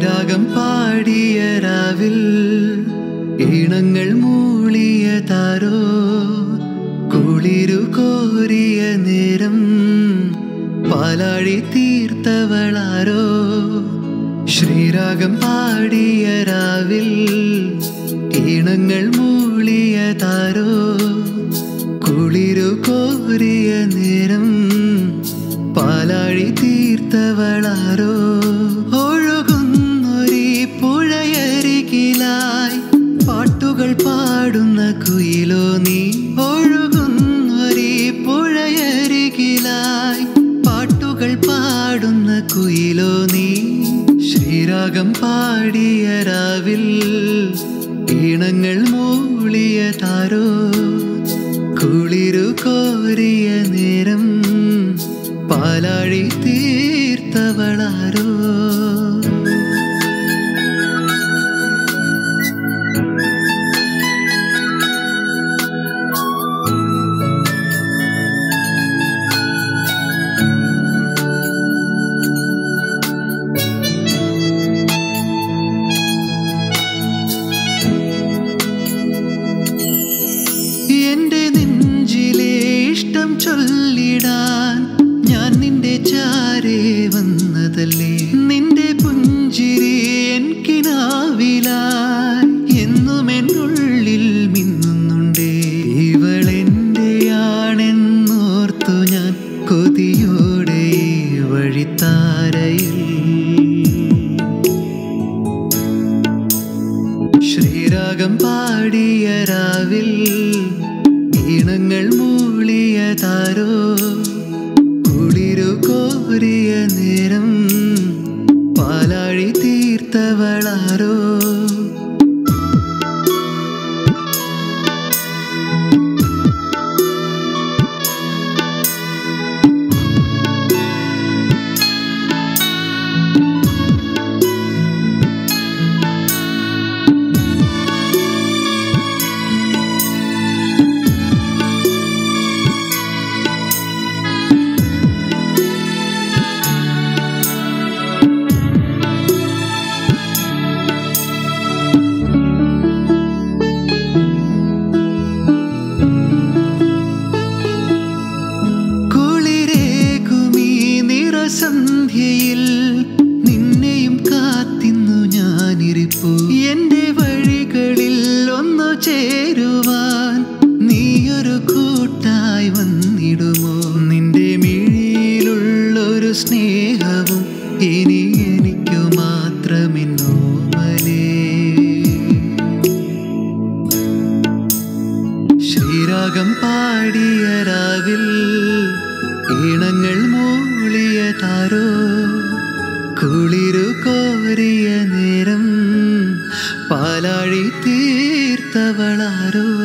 ശ്രീരാഗം പാടിയ രാവിൽ ഈണങ്ങൾ മൂളിയ താരോ കുളിരു കോരിയ നേരം പാലാഴി തീർത്തവളാരോ ശ്രീരാഗം പാടിയ രാവിൽ ഈണങ്ങൾ മൂളിയ താരോ കുളിരു കോരിയ നേരം പാലാഴി തീർത്തവളാരോ ഒഴുകുന്നൊരീ പുഴയരികിലായി പാട്ടുകൾ പാടുന്ന കുയിലോ നീ ഒഴുകുന്നൊരീ പുഴയരികിലായി പാട്ടുകൾ പാടുന്ന കുയിലോ നീ ശ്രീരാഗം പാടിയ രാവിൽ ഈണങ്ങൾ മൂളിയ താരോ കുളിരു കോരിയ നേരം പാലാഴി തീർത്തവളാരോ എന്റെ നെഞ്ചിലെ ഇഷ്ടം ചൊല്ലിടാൻ ഞാൻ നിന്റെ ചാരേ വന്നതല്ലേ നിന്റെ പുഞ്ചിരി എൻ കിനാവിലായി എന്നും എന്നുള്ളിൽ മിന്നുന്നുണ്ടേ ഇവളെന്റെയാണെന്നോർത്തു ഞാൻ കൊതിയോടെ ഈ വഴിത്താരയിൽ ശ്രീരാഗം പാടിയ രാവിൽ ഈണങ്ങൾ മൂളിയ താരോ കുളിരു കോരിയ നേരം പാലാഴി തീർത്തവളാരോ കുളിരേകുമീ നിറസന്ധ്യയിൽ നിന്നെയും കാത്തിന്നു ഞാനിരിപ്പു എന്റെ വഴികളിൽ ഒന്നു ചേരുവാൻ നീയൊരു കൂട്ടായി വന്നിടുമോ നിന്റെ മിഴിയിലുള്ളൊരു സ്നേഹവും ഇനി എനിക്കു മാത്രമെന്നോമലേ ശ്രീരാഗം പാടിയ രാവിൽ ഈണങ്ങൾ മൂളിയ താരോ കുളിരു കോരിയ നേരം പാലാഴി തീർത്തവളാരോ